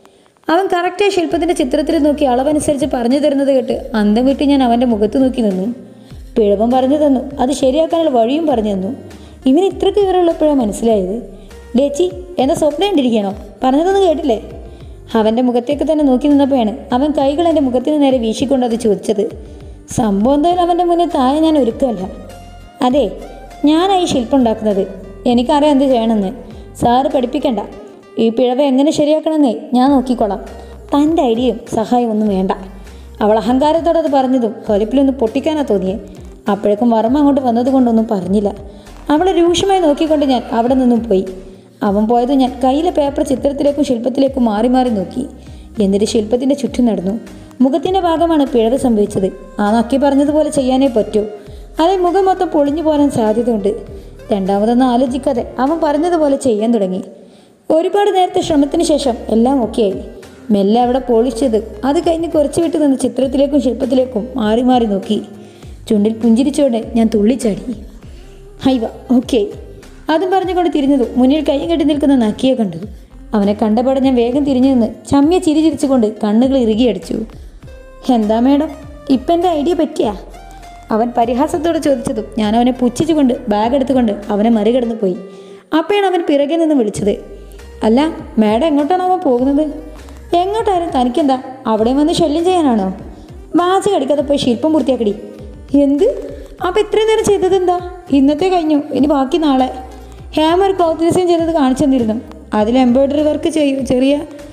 അവൻ കറക്റ്റായി ശില്പത്തിൻ്റെ ചിത്രത്തിൽ നോക്കി അളവനുസരിച്ച് പറഞ്ഞു തരുന്നത് കേട്ട് അന്തം വിട്ട് ഞാൻ അവൻ്റെ മുഖത്ത് നോക്കി നിന്നു പിഴവം പറഞ്ഞു തന്നു അത് ശരിയാക്കാനുള്ള വഴിയും പറഞ്ഞു തന്നു ഇവന് ഇത്രയ്ക്ക് വിവരമുള്ളപ്പോഴാണ് മനസ്സിലായത് ഡേച്ചി എന്താ സ്വപ്നം കണ്ടിരിക്കണോ പറഞ്ഞതൊന്നും കേട്ടില്ലേ അവൻ്റെ മുഖത്തേക്ക് തന്നെ നോക്കി നിന്നപ്പോഴാണ് അവൻ കൈകൾ എൻ്റെ മുഖത്തിന് നേരെ വീശിക്കൊണ്ട് അത് ചോദിച്ചത് സംഭവം എന്തായാലും അവൻ്റെ മുന്നിൽ താഴെ ഞാൻ ഒരുക്കമല്ല അതെ ഞാനായി ശില്പം ഉണ്ടാക്കുന്നത് എനിക്കറിയാം എന്ത് ചെയ്യണമെന്ന് സാറ് പഠിപ്പിക്കണ്ട ഈ പിഴവ് എങ്ങനെ ശരിയാക്കണമെന്നേ ഞാൻ നോക്കിക്കോളാം തൻ്റെ ഐഡിയയും സഹായം ഒന്നും വേണ്ട അവൾ അഹങ്കാരത്തോടെ അത് പറഞ്ഞതും തൊലിപ്പിലൊന്ന് പൊട്ടിക്കാനാ തോന്നിയേ അപ്പോഴേക്കും വർമ്മ അങ്ങോട്ട് വന്നതുകൊണ്ടൊന്നും പറഞ്ഞില്ല അവളെ രൂക്ഷമായി നോക്കിക്കൊണ്ട് ഞാൻ അവിടെ നിന്നും പോയി അവൻ പോയത് ഞാൻ കയ്യിലെ പേപ്പർ ചിത്രത്തിലേക്കും ശില്പത്തിലേക്കും മാറി മാറി നോക്കി എന്നിട്ട് ശില്പത്തിൻ്റെ ചുറ്റും നടന്നു മുഖത്തിൻ്റെ ഭാഗമാണ് പിഴവ് സംഭവിച്ചത് ആ നക്കി പറഞ്ഞതുപോലെ ചെയ്യാനേ പറ്റൂ അതേ മുഖം മൊത്തം പൊളിഞ്ഞു പോരാൻ സാധ്യതയുണ്ട് രണ്ടാമതൊന്നും ആലോചിക്കാതെ അവൻ പറഞ്ഞതുപോലെ ചെയ്യാൻ തുടങ്ങി ഒരുപാട് നേരത്തെ ശ്രമത്തിന് ശേഷം എല്ലാം ഓക്കെയായി മെല്ലെ അവിടെ പോളിഷ് ചെയ്ത് അത് കഴിഞ്ഞ് കുറച്ച് വിട്ട് നിന്ന് ചിത്രത്തിലേക്കും ശില്പത്തിലേക്കും മാറി മാറി നോക്കി ചുണ്ടിൽ പുഞ്ചിരിച്ചോടെ ഞാൻ തുള്ളിച്ചാടി ഹൈവ ഓക്കെ അതും പറഞ്ഞുകൊണ്ട് തിരിഞ്ഞതു മുന്നിൽ കൈയും കെട്ടി നിൽക്കുന്ന നക്കിയെ കണ്ടു അവനെ കണ്ടപാടെ ഞാൻ വേഗം തിരിഞ്ഞു നിന്ന് ചമ്മിയ ചിരി ചിരിച്ചുകൊണ്ട് കണ്ണുകൾ ഇറുകിയടിച്ചു എന്താ മേഡം ഇപ്പം എൻ്റെ ഐഡിയ പറ്റിയാ അവൻ പരിഹാസത്തോടെ ചോദിച്ചതും ഞാൻ അവനെ പുച്ഛിച്ചുകൊണ്ട് ബാഗ് എടുത്തുകൊണ്ട് അവനെ മറികടന്ന് പോയി അപ്പോഴാണ് അവൻ പിറകെ നിന്ന് വിളിച്ചത് അല്ല മേഡം എങ്ങോട്ടാണ് അവൻ പോകുന്നത് എങ്ങോട്ടായാലും തനിക്കെന്താ അവിടെ വന്ന് ശല്യം ചെയ്യാനാണോ വാച്ച് കടിക്കാതെ പോയി ശില്പം പൂർത്തിയാക്കടി എന്ത് അപ്പം ഇത്രയും നേരം ചെയ്തത് എന്താ ഇന്നത്തെ കഴിഞ്ഞു ഇനി ബാക്കി നാളെ ഹാമർ ക്ലോത്ത് ഡിസൈൻ ചെയ്തത് കാണിച്ചു തന്നിരുന്നു അതിൽ എംബ്രോയ്ഡറി വർക്ക് ചെയ്യും ചെറിയ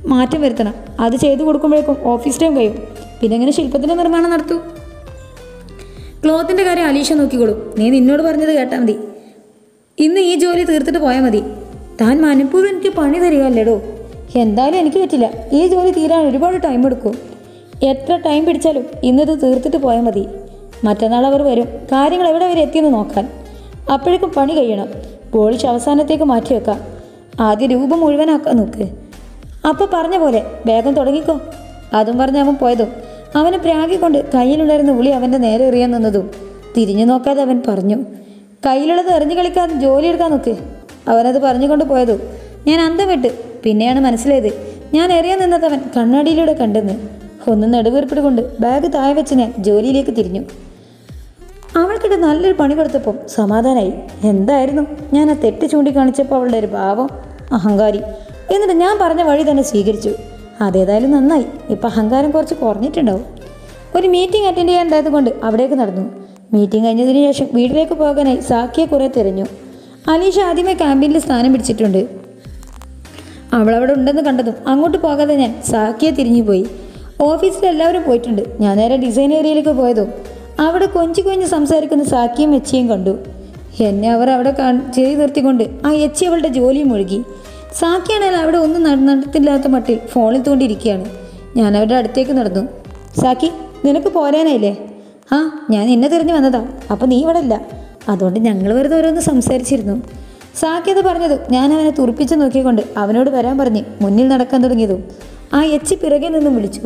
മാറ്റം വരുത്തണം അത് ചെയ്തു കൊടുക്കുമ്പോഴേക്കും ഓഫീസ് ടൈം കഴിയും പിന്നെ എങ്ങനെ ശില്പത്തിൻ്റെ നിർമ്മാണം നടത്തൂ ക്ലോത്തിൻ്റെ കാര്യം അലീഷ നോക്കിക്കോളൂ നീ നിന്നോട് പറഞ്ഞത് കേട്ടാൽ മതി ഇന്ന് ഈ ജോലി തീർത്തിട്ട് പോയാൽ മതി താൻ മനഃപൂർവ്വം എനിക്ക് പണി തരിക അല്ലേടോ എന്തായാലും എനിക്ക് പറ്റില്ല ഈ ജോലി തീരാൻ ഒരുപാട് ടൈം എടുക്കും എത്ര ടൈം പിടിച്ചാലും ഇന്നത് തീർത്തിട്ട് പോയാൽ മതി മറ്റന്നാൾ അവർ വരും കാര്യങ്ങൾ എവിടെ വരെ എത്തിയെന്ന് നോക്കാൻ അപ്പോഴേക്കും പണി കഴിയണം പോളിഷ് അവസാനത്തേക്ക് മാറ്റി വെക്കാം ആദ്യ രൂപം മുഴുവനാക്കാൻ നോക്ക് അപ്പോൾ പറഞ്ഞ പോലെ വേഗം തുടങ്ങിക്കോ അതും പറഞ്ഞ് അവൻ പോയതും അവനെ പ്രാഗിക്കൊണ്ട് കയ്യിലുണ്ടായിരുന്ന ഉളി അവൻ്റെ നേരെ എറിയാൻ നിന്നതും തിരിഞ്ഞു നോക്കാതെ അവൻ പറഞ്ഞു കയ്യിലുള്ളത് എറിഞ്ഞു കളിക്കാതെ ജോലി എടുക്കാൻ നോക്ക് അവനത് പറഞ്ഞുകൊണ്ട് പോയതും ഞാൻ അന്തം വിട്ട് പിന്നെയാണ് മനസ്സിലായത് ഞാൻ എറിയാൻ നിന്നതവൻ കണ്ണാടിയിലൂടെ കണ്ടെന്ന് ഒന്ന് നെടുവീർപ്പിട് കൊണ്ട് ബാഗ് താഴെ വെച്ച് ഞാൻ ജോലിയിലേക്ക് തിരിഞ്ഞു അവൾക്കിട്ട് നല്ലൊരു പണി കൊടുത്തപ്പം സമാധാനമായി എന്തായിരുന്നു ഞാൻ ആ തെറ്റ് ചൂണ്ടിക്കാണിച്ചപ്പോൾ അവളുടെ ഒരു ഭാവം അഹങ്കാരി എന്നിട്ട് ഞാൻ പറഞ്ഞ വഴി തന്നെ സ്വീകരിച്ചു അതേതായാലും നന്നായി ഇപ്പം അഹങ്കാരം കുറച്ച് കുറഞ്ഞിട്ടുണ്ടാവും ഒരു മീറ്റിംഗ് അറ്റൻഡ് ചെയ്യാണ്ടായത് കൊണ്ട് അവിടേക്ക് നടന്നു മീറ്റിംഗ് കഴിഞ്ഞതിന് ശേഷം വീട്ടിലേക്ക് പോകാനായി സാക്കിയെ കുറേ തിരഞ്ഞു അലീഷ ആദ്യമേ ക്യാമ്പയിനിൽ സ്ഥാനം പിടിച്ചിട്ടുണ്ട് അവൾ അവിടെ ഉണ്ടെന്ന് കണ്ടതും അങ്ങോട്ട് പോകാതെ ഞാൻ സാക്കിയെ തിരിഞ്ഞു പോയി ഓഫീസിൽ എല്ലാവരും പോയിട്ടുണ്ട് ഞാൻ നേരെ ഡിസൈൻ ഏരിയയിലേക്ക് പോയതും അവിടെ കൊഞ്ചി കൊഞ്ച് സംസാരിക്കുന്ന സാക്കിയും എച്ചിയും കണ്ടു എന്നെ അവർ അവിടെ കാ- ചെയ്തു നിർത്തിക്കൊണ്ട് ആ എച്ചി അവളുടെ ജോലിയും മുഴുകി സാക്കിയാണെങ്കിൽ അവിടെ ഒന്നും നട- നടത്തില്ലാത്ത മട്ടിൽ ഫോണിൽ തോണ്ടിയിരിക്കുകയാണ് ഞാൻ അവരുടെ അടുത്തേക്ക് നടന്നു സാക്കി നിനക്ക് പോരാനായില്ലേ ആ ഞാൻ നിന്നെ തിരഞ്ഞു വന്നതാ അപ്പം നീ ഇവിടെ ഇല്ല അതുകൊണ്ട് ഞങ്ങൾ വെറുതെ ഓരോന്ന് സംസാരിച്ചിരുന്നു സാക്കിയത് പറഞ്ഞത് ഞാൻ അവനെ തുറപ്പിച്ച് നോക്കിക്കൊണ്ട് അവനോട് വരാൻ പറഞ്ഞ് മുന്നിൽ നടക്കാൻ തുടങ്ങിയതും ആ എച്ചി പിറകെ നിന്നും വിളിച്ചു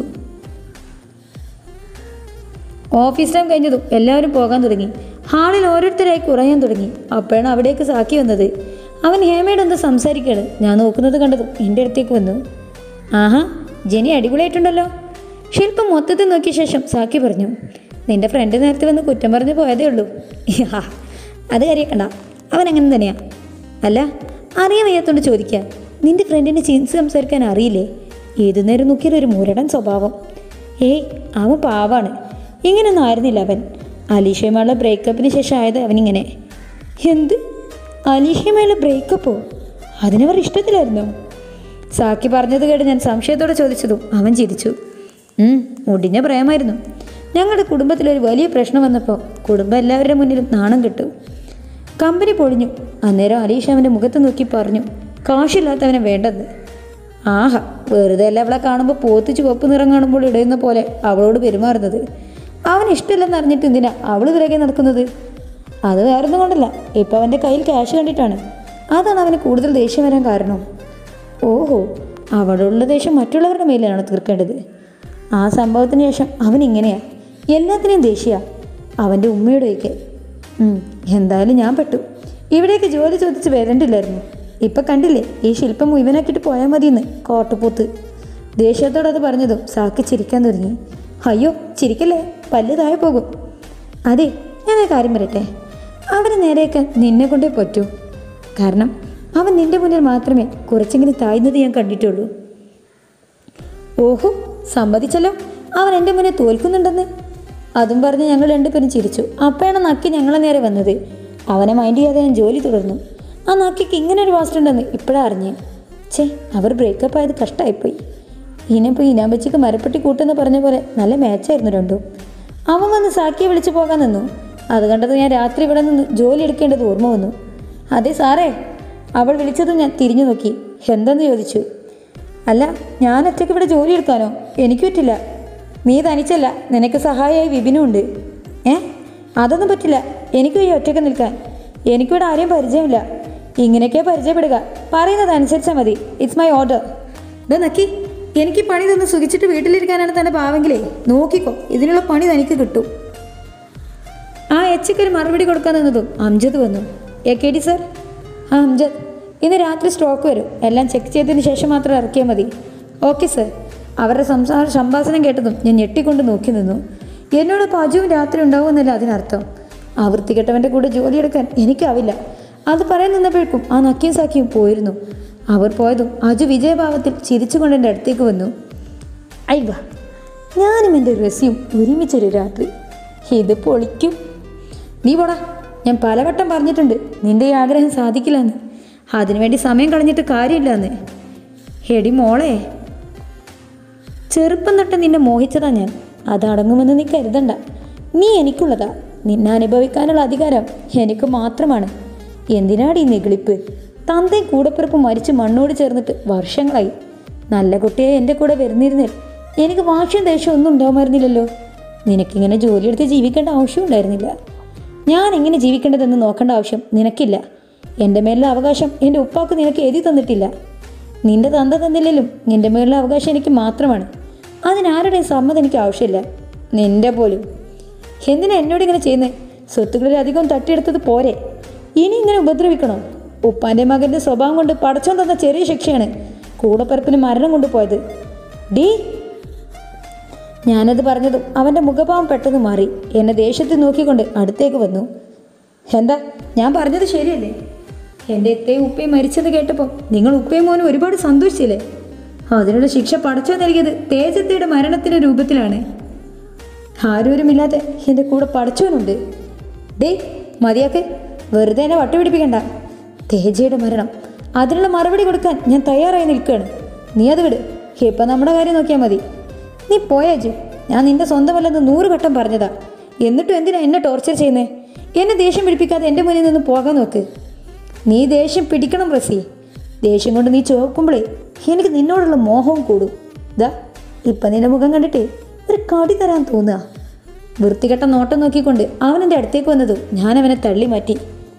ഓഫീസ് ടൈം കഴിഞ്ഞതും എല്ലാവരും പോകാൻ തുടങ്ങി ഹാളിൽ ഓരോരുത്തരായി കുറയാൻ തുടങ്ങി അപ്പോഴാണ് അവിടേക്ക് സാക്കി വന്നത് അവൻ ഹേമയോട് എന്ത് സംസാരിക്കുകയാണ് ഞാൻ നോക്കുന്നത് കണ്ടതും എൻ്റെ അടുത്തേക്ക് വന്നു ആഹാ ജെനി അടിപൊളിയായിട്ടുണ്ടല്ലോ ശില്പം മൊത്തത്തിൽ നോക്കിയ ശേഷം സാക്കി പറഞ്ഞു നിന്റെ ഫ്രണ്ട് നേരത്തെ വന്ന് കുറ്റം പറഞ്ഞു പോയതേ ഉള്ളൂ ഹാ അത് കാര്യക്കണ്ട അവൻ അങ്ങനെ തന്നെയാ അല്ല അറിയാൻ വയ്യാത്തോണ്ട് ചോദിക്കാം നിന്റെ ഫ്രണ്ടിനെ ചിന്തിച്ച് സംസാരിക്കാൻ അറിയില്ലേ ഏതു നേരം നോക്കിയാലും ഒരു മുരടൻ സ്വഭാവം ഏയ് അവൻ പാവാണ് ഇങ്ങനൊന്നും ആയിരുന്നില്ല അവൻ അലീഷയുമായുള്ള ബ്രേക്കപ്പിന് ശേഷം ആയത് അവനിങ്ങനെ എന്ത് അലീഷയുമായുള്ള ബ്രേക്കപ്പോ അതിനവർ ഇഷ്ടത്തിലായിരുന്നോ സാക്കി പറഞ്ഞത് കേട്ട് ഞാൻ സംശയത്തോടെ ചോദിച്ചതും അവൻ ചിരിച്ചു "ഉം, മുടിഞ്ഞ പ്രേമായിരുന്നു ഞങ്ങളുടെ കുടുംബത്തിലൊരു വലിയ പ്രശ്നം വന്നപ്പോൾ കുടുംബം എല്ലാവരുടെ മുന്നിലും നാണം കിട്ടും കമ്പനി പൊളിഞ്ഞു അന്നേരം അലീഷ അവൻ്റെ മുഖത്ത് നോക്കി പറഞ്ഞു കാശില്ലാത്തവനെ വേണ്ടെന്ന് ആഹാ വെറുതെ അല്ല അവളെ കാണുമ്പോൾ പോത്ത് ചുവപ്പ് നിറം കാണുമ്പോൾ ഇടയുന്ന പോലെ അവളോട് പെരുമാറുന്നത് അവൻ ഇഷ്ടമില്ലെന്ന് അറിഞ്ഞിട്ട് എന്തിനാ അവൾ പിറകെ നടക്കുന്നത് അത് വേറൊന്നും കൊണ്ടല്ല ഇപ്പം അവൻ്റെ കയ്യിൽ ക്യാഷ് കണ്ടിട്ടാണ് അതാണ് അവന് കൂടുതൽ ദേഷ്യം വരാൻ കാരണം ഓഹോ അവളുള്ള ദേഷ്യം മറ്റുള്ളവരുടെ മേലാണ് തീർക്കേണ്ടത് ആ സംഭവത്തിന് ശേഷം അവൻ ഇങ്ങനെയാ എല്ലാത്തിനെയും ദേഷ്യ അവൻ്റെ ഉമ്മയോടൊക്കെ ഉം, എന്തായാലും ഞാൻ പെട്ടു ഇവിടേക്ക് ജോലി ചോദിച്ച് വരണ്ടില്ലായിരുന്നു ഇപ്പം കണ്ടില്ലേ ഈ ശില്പം മുഴുവനാക്കിയിട്ട് പോയാൽ മതിയെന്ന് കോട്ടപ്പൂത്ത് ദേഷ്യത്തോടെ അത് പറഞ്ഞതും സാക്കി ചിരിക്കാൻ തുടങ്ങി അയ്യോ ചിരിക്കല്ലേ പല്ല് താഴെ പോകും അതെ ഞാൻ ഒരു കാര്യം പറയട്ടെ അവനെ നേരെയൊക്കെ നിന്നെ കൊണ്ടേ പറ്റൂ കാരണം അവൻ നിന്റെ മുന്നിൽ മാത്രമേ കുറച്ചെങ്കിലും താഴ്ന്നത് ഞാൻ കണ്ടിട്ടുള്ളൂ ഓഹോ സമ്മതിച്ചല്ലോ അവൻ എൻ്റെ മുന്നിൽ തോൽക്കുന്നുണ്ടെന്ന് അതും പറഞ്ഞ് ഞങ്ങൾ രണ്ടുപേരും ചിരിച്ചു അപ്പോഴാണ് നക്കി ഞങ്ങളെ നേരെ വന്നത് അവനെ മൈൻഡ് ചെയ്യാതെ ഞാൻ ജോലി തുടർന്നു ആ നക്കിക്ക് ഇങ്ങനെ ഒരു വാസ്റ്റുണ്ടെന്ന് ഇപ്പോഴാണ് അറിഞ്ഞേ ഛേ അവർ ബ്രേക്കപ്പ് ആയത് കഷ്ടമായിപ്പോയി ഇനിയിപ്പോൾ ഇനാമ്പച്ചിക്ക് മരപ്പെട്ടി കൂട്ടെന്ന് പറഞ്ഞ പോലെ നല്ല മാച്ചായിരുന്നു രണ്ടും അവൻ വന്ന് സാക്കിയെ വിളിച്ചു പോകാൻ നിന്നു അത് കണ്ടത് ഞാൻ രാത്രി ഇവിടെ നിന്ന് ജോലി എടുക്കേണ്ടത് ഓർമ്മ വന്നു അതെ സാറേ അവൾ വിളിച്ചതും ഞാൻ തിരിഞ്ഞു നോക്കി എന്തെന്ന് ചോദിച്ചു അല്ല ഞാൻ ഒറ്റയ്ക്ക് ഇവിടെ ജോലി എടുക്കാനോ എനിക്ക് പറ്റില്ല നീ തനിച്ചല്ല നിനക്ക് സഹായമായി വിപിനും ഉണ്ട് ഏ അതൊന്നും പറ്റില്ല എനിക്ക് ഈ ഒറ്റയ്ക്ക് നിൽക്കാൻ എനിക്കിവിടെ ആരെയും പരിചയമില്ല ഇങ്ങനെയൊക്കെ പരിചയപ്പെടുക പറയുന്നത് അനുസരിച്ചാൽ മതി ഇറ്റ്സ് മൈ ഓർഡർ ഇത് നക്കി എനിക്ക് ഈ പണി തന്ന് സുഖിച്ചിട്ട് വീട്ടിലിരിക്കാനാണ് തൻ്റെ ഭാവെങ്കിലേ നോക്കിക്കോ ഇതിനുള്ള പണി തനിക്ക് കിട്ടും ആ എച്ചയ്ക്ക് ഒരു മറുപടി കൊടുക്കാൻ നിന്നതും അംജദ് വന്നു എ കെ ഡി സർ ആ അംജദ് ഇന്ന് രാത്രി സ്ട്രോക്ക് വരും എല്ലാം ചെക്ക് ചെയ്തതിന് ശേഷം മാത്രം ഇറക്കിയാൽ മതി ഓക്കെ സർ അവരുടെ സംസാര സംഭാഷണം കേട്ടതും ഞാൻ ഞെട്ടിക്കൊണ്ട് നോക്കി നിന്നു എന്നോട് പാചകവും രാത്രി ഉണ്ടാവുമെന്നല്ല അതിനർത്ഥം ആ വൃത്തികെട്ടവൻ്റെ കൂടെ ജോലിയെടുക്കാൻ എനിക്കാവില്ല അത് പറയാൻ നിന്നപ്പോഴേക്കും ആ നക്കിയും സാക്കിയും പോയിരുന്നു അവർ പോയതും അജു വിജയഭാവത്തിൽ ചിരിച്ചുകൊണ്ട് എൻ്റെ അടുത്തേക്ക് വന്നു അയ്യ ഞാനും എൻ്റെ റസിയും ഒരുമിച്ചൊരു രാത്രി ഇത് പൊളിക്കും നീ പോടാ ഞാൻ പലവട്ടം പറഞ്ഞിട്ടുണ്ട് നിന്റെ ഈ ആഗ്രഹം സാധിക്കില്ലെന്ന് അതിനുവേണ്ടി സമയം കളഞ്ഞിട്ട് കാര്യമില്ലെന്ന് ഹെടി മോളെ ചെറുപ്പം തൊട്ട് നിന്നെ മോഹിച്ചതാ ഞാൻ അതടങ്ങുമെന്ന് നീ കരുതണ്ട നീ എനിക്കുള്ളതാ നിന്നെ അനുഭവിക്കാനുള്ള അധികാരം എനിക്ക് മാത്രമാണ് എന്തിനാടി ഈ നെഗളിപ്പ് തന്തയും കൂടപ്പിറപ്പ് മരിച്ച് മണ്ണോട് ചേർന്നിട്ട് വർഷങ്ങളായി നല്ല കുട്ടിയെ എൻ്റെ കൂടെ വരുന്നിരുന്നിൽ എനിക്ക് വാക്ഷ്യം ദേഷ്യം ഒന്നും ഉണ്ടാവുമായിരുന്നില്ലല്ലോ നിനക്കിങ്ങനെ ജോലിയെടുത്ത് ജീവിക്കേണ്ട ആവശ്യം ഉണ്ടായിരുന്നില്ല ഞാൻ എങ്ങനെ ജീവിക്കേണ്ടതെന്ന് നോക്കേണ്ട ആവശ്യം നിനക്കില്ല എൻ്റെ മേലുള്ള അവകാശം എൻ്റെ ഉപ്പാക്ക് നിനക്ക് എഴുതി തന്നിട്ടില്ല നിന്റെ തന്ത തന്നില്ലെങ്കിലും നിന്റെ മേലുള്ള അവകാശം എനിക്ക് മാത്രമാണ് അതിനാരുടെയും സമ്മതം എനിക്ക് ആവശ്യമില്ല നിന്റെ പോലും എന്തിനാ എന്നോട് ഇങ്ങനെ ചെയ്യുന്നത് സ്വത്തുക്കളിൽ അധികം തട്ടിയെടുത്തത് പോരെ ഇനി ഇങ്ങനെ ഉപദ്രവിക്കണോ ഉപ്പാൻ്റെ മകൻ്റെ സ്വഭാവം കൊണ്ട് പടച്ചോൻ തന്ന ചെറിയ ശിക്ഷയാണ് കൂടപ്പിറപ്പിന് മരണം കൊണ്ടുപോയത് ഡീ ഞാനത് പറഞ്ഞതും അവൻ്റെ മുഖഭാവം പെട്ടെന്ന് മാറി എന്നെ ദേഷ്യത്തിൽ നോക്കിക്കൊണ്ട് അടുത്തേക്ക് വന്നു എന്താ ഞാൻ പറഞ്ഞത് ശരിയല്ലേ എൻ്റെ എത്തയും ഉപ്പയും മരിച്ചത് കേട്ടപ്പോൾ നിങ്ങൾ ഉപ്പയും മോനും ഒരുപാട് സന്തോഷിച്ചില്ലേ അതിനുള്ള ശിക്ഷ പടച്ചോ നൽകിയത് തേജത്തിയുടെ മരണത്തിൻ്റെ രൂപത്തിലാണ് ആരോരുമില്ലാതെ എൻ്റെ കൂടെ പടച്ചോനുണ്ട് ഡേ മതിയാക്ക് വെറുതെ എന്നെ വട്ടുപിടിപ്പിക്കണ്ട തേജയുടെ മരണം അതിനുള്ള മറുപടി കൊടുക്കാൻ ഞാൻ തയ്യാറായി നിൽക്കുകയാണ് നീ അത് വിട് ഇപ്പം നമ്മുടെ കാര്യം നോക്കിയാൽ മതി നീ പോയാജു ഞാൻ നിന്റെ സ്വന്തമല്ലെന്ന് നൂറ് വട്ടം പറഞ്ഞതാ എന്നിട്ടും എന്തിനാ എന്നെ ടോർച്ചർ ചെയ്യുന്നേ എന്നെ ദേഷ്യം പിടിപ്പിക്കാതെ എൻ്റെ മുന്നിൽ നിന്ന് പോകാൻ നോക്ക് നീ ദേഷ്യം പിടിക്കണം റസി ദേഷ്യം കൊണ്ട് നീ ചോക്കുമ്പോഴേ എനിക്ക് നിന്നോടുള്ള മോഹവും കൂടും ദാ ഇപ്പം നിന്റെ മുഖം കണ്ടിട്ടേ ഒരു കടി തരാൻ തോന്നുക വൃത്തികെട്ട നോട്ടം നോക്കിക്കൊണ്ട് അവൻ എൻ്റെ അടുത്തേക്ക് വന്നതും ഞാൻ അവനെ തള്ളി മാറ്റി